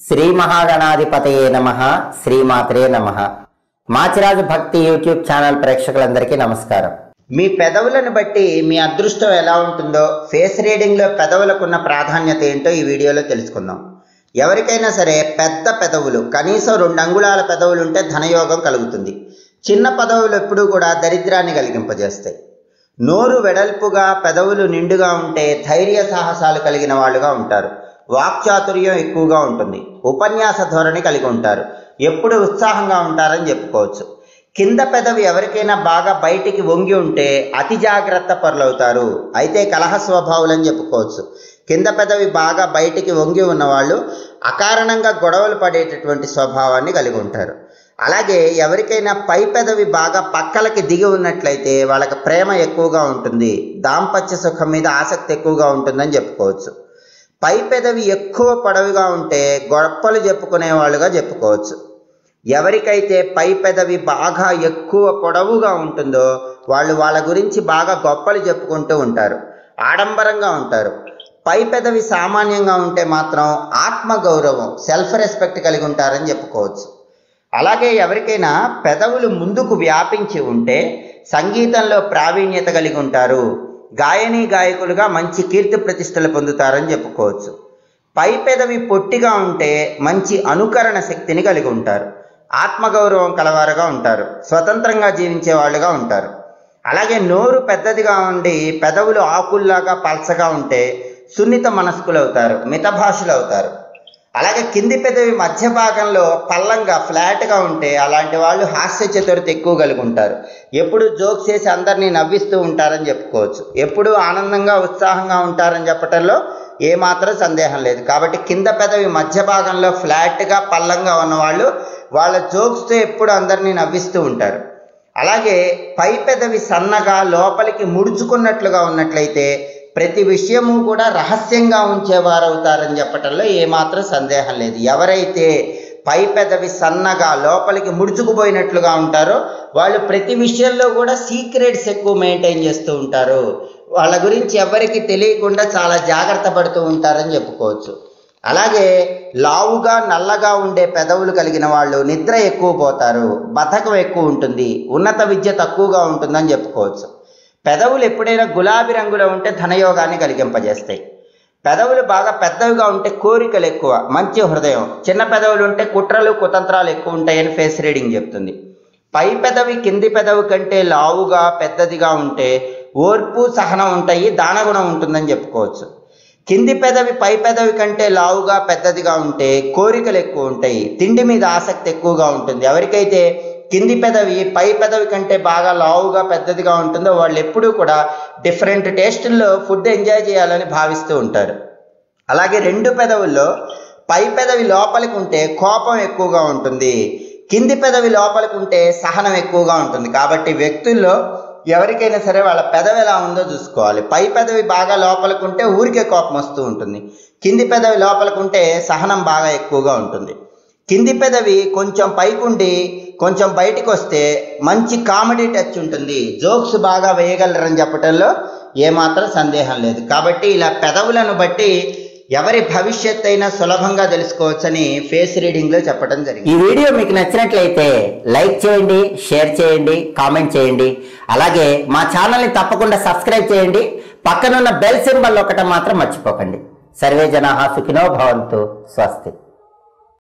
శ్రీ మహాగణాధిపతయే నమ శ్రీమాత్రే నమ మాచిరాజు భక్తి యూట్యూబ్ ఛానల్ ప్రేక్షకులందరికీ నమస్కారం మీ పెదవులను బట్టి మీ అదృష్టం ఎలా ఉంటుందో ఫేస్ రీడింగ్లో పెదవులకున్న ప్రాధాన్యత ఏంటో ఈ వీడియోలో తెలుసుకుందాం ఎవరికైనా సరే పెద్ద పెదవులు కనీసం రెండు అంగుళాల పెదవులు ఉంటే ధనయోగం కలుగుతుంది చిన్న పెదవులు ఎప్పుడూ కూడా దరిద్రాన్ని కలిగింపజేస్తాయి నోరు వెడల్పుగా పెదవులు నిండుగా ఉంటే ధైర్య సాహసాలు కలిగిన వాళ్ళుగా ఉంటారు వాక్చాతుర్యం ఎక్కువగా ఉంటుంది ఉపన్యాస ధోరణి కలిగి ఉంటారు ఎప్పుడు ఉత్సాహంగా ఉంటారని చెప్పుకోవచ్చు కింద పెదవి ఎవరికైనా బాగా బయటికి వంగి ఉంటే అతి జాగ్రత్త పరులవుతారు అయితే కలహ స్వభావులని చెప్పుకోవచ్చు కింద పెదవి బాగా బయటికి వంగి ఉన్నవాళ్ళు అకారణంగా గొడవలు పడేటటువంటి స్వభావాన్ని కలిగి ఉంటారు అలాగే ఎవరికైనా పై పెదవి బాగా పక్కలకి దిగి ఉన్నట్లయితే వాళ్ళకి ప్రేమ ఎక్కువగా ఉంటుంది దాంపత్య సుఖం మీద ఆసక్తి ఎక్కువగా ఉంటుందని చెప్పుకోవచ్చు పై పెదవి ఎక్కువ పొడవుగా ఉంటే గొప్పలు చెప్పుకునే వాళ్ళుగా చెప్పుకోవచ్చు ఎవరికైతే పై పెదవి బాగా ఎక్కువ పొడవుగా ఉంటుందో వాళ్ళు వాళ్ళ గురించి బాగా గొప్పలు చెప్పుకుంటూ ఉంటారు ఆడంబరంగా ఉంటారు పై పెదవి సామాన్యంగా ఉంటే మాత్రం ఆత్మగౌరవం సెల్ఫ్ రెస్పెక్ట్ కలిగి ఉంటారని చెప్పుకోవచ్చు అలాగే ఎవరికైనా పెదవులు ముందుకు వ్యాపించి ఉంటే సంగీతంలో ప్రావీణ్యత కలిగి ఉంటారు గాయని గాయకులుగా మంచి కీర్తి ప్రతిష్టలు పొందుతారని చెప్పుకోవచ్చు పై పెదవి పొట్టిగా ఉంటే మంచి అనుకరణ శక్తిని కలిగి ఉంటారు ఆత్మగౌరవం కలవారుగా ఉంటారు స్వతంత్రంగా జీవించే వాళ్ళుగా ఉంటారు అలాగే నోరు పెద్దదిగా ఉండి పెదవులు ఆకుల్లాగా పల్చగా ఉంటే సున్నిత మనస్కులు అవుతారు మితభాషలు అవుతారు అలాగే కింది పెదవి మధ్య భాగంలో పల్లంగా ఫ్లాట్గా ఉంటే అలాంటి వాళ్ళు హాస్య చతురత ఎక్కువ కలిగి ఉంటారు ఎప్పుడు జోక్స్ చేసి అందరినీ నవ్విస్తూ ఉంటారని చెప్పుకోవచ్చు ఎప్పుడు ఆనందంగా ఉత్సాహంగా ఉంటారని చెప్పటంలో ఏమాత్రం సందేహం లేదు కాబట్టి కింద పెదవి మధ్య భాగంలో ఫ్లాట్గా పల్లంగా ఉన్నవాళ్ళు వాళ్ళ జోక్స్తో ఎప్పుడు అందరినీ నవ్విస్తూ ఉంటారు అలాగే పై పెదవి సన్నగా లోపలికి ముడుచుకున్నట్లుగా ఉన్నట్లయితే ప్రతి విషయము కూడా రహస్యంగా ఉంచేవారు అవుతారని చెప్పటంలో ఏమాత్రం సందేహం లేదు ఎవరైతే పై పెదవి సన్నగా లోపలికి ముడుచుకుపోయినట్లుగా ఉంటారో వాళ్ళు ప్రతి విషయంలో కూడా సీక్రెట్స్ ఎక్కువ మెయింటైన్ చేస్తూ ఉంటారు వాళ్ళ గురించి ఎవరికి తెలియకుండా చాలా జాగ్రత్త పడుతూ ఉంటారని చెప్పుకోవచ్చు అలాగే లావుగా నల్లగా ఉండే పెదవులు కలిగిన వాళ్ళు నిద్ర ఎక్కువ పోతారు బద్ధకం ఎక్కువ ఉంటుంది ఉన్నత విద్య తక్కువగా ఉంటుందని చెప్పుకోవచ్చు పెదవులు ఎప్పుడైనా గులాబీ రంగులో ఉంటే ధనయోగాన్ని కలిగింపజేస్తాయి పెదవులు బాగా పెద్దవిగా ఉంటే కోరికలు ఎక్కువ మంచి హృదయం చిన్న పెదవులు ఉంటే కుట్రలు కుతంత్రాలు ఎక్కువ ఉంటాయని ఫేస్ రీడింగ్ చెప్తుంది పై పెదవి కింది పెదవి కంటే లావుగా పెద్దదిగా ఉంటే ఓర్పు సహనం ఉంటాయి దానగుణం ఉంటుందని చెప్పుకోవచ్చు కింది పెదవి పై పెదవి కంటే లావుగా పెద్దదిగా ఉంటే కోరికలు ఎక్కువ ఉంటాయి తిండి మీద ఆసక్తి ఎక్కువగా ఉంటుంది ఎవరికైతే కింది పెదవి పై పెదవి కంటే బాగా లావుగా పెద్దదిగా ఉంటుందో వాళ్ళు ఎప్పుడూ కూడా డిఫరెంట్ టేస్టుల్లో ఫుడ్ ఎంజాయ్ చేయాలని భావిస్తూ ఉంటారు అలాగే రెండు పెదవుల్లో పై పెదవి లోపలికి ఉంటే కోపం ఎక్కువగా ఉంటుంది కింది పెదవి లోపలికి ఉంటే సహనం ఎక్కువగా ఉంటుంది కాబట్టి వ్యక్తుల్లో ఎవరికైనా సరే వాళ్ళ పెదవి ఎలా ఉందో చూసుకోవాలి పై పెదవి బాగా లోపలికి ఉంటే ఊరికే కోపం వస్తూ ఉంటుంది కింది పెదవి లోపలికి ఉంటే సహనం బాగా ఎక్కువగా ఉంటుంది కింది పెదవి కొంచెం పైకుండి కొంచెం బయటికి వస్తే మంచి కామెడీ టచ్ ఉంటుంది జోక్స్ బాగా వేయగలరని చెప్పటంలో ఏమాత్రం సందేహం లేదు కాబట్టి ఇలా పెదవులను బట్టి ఎవరి భవిష్యత్ అయినా సులభంగా తెలుసుకోవచ్చని ఫేస్ రీడింగ్లో చెప్పడం జరిగింది ఈ వీడియో మీకు నచ్చినట్లయితే లైక్ చేయండి షేర్ చేయండి కామెంట్ చేయండి అలాగే మా ఛానల్ని తప్పకుండా సబ్స్క్రైబ్ చేయండి పక్కనున్న బెల్ సింబల్ ఒకటి మాత్రం మర్చిపోకండి సర్వే జనా సుఖినో భవంతు స్వస్తి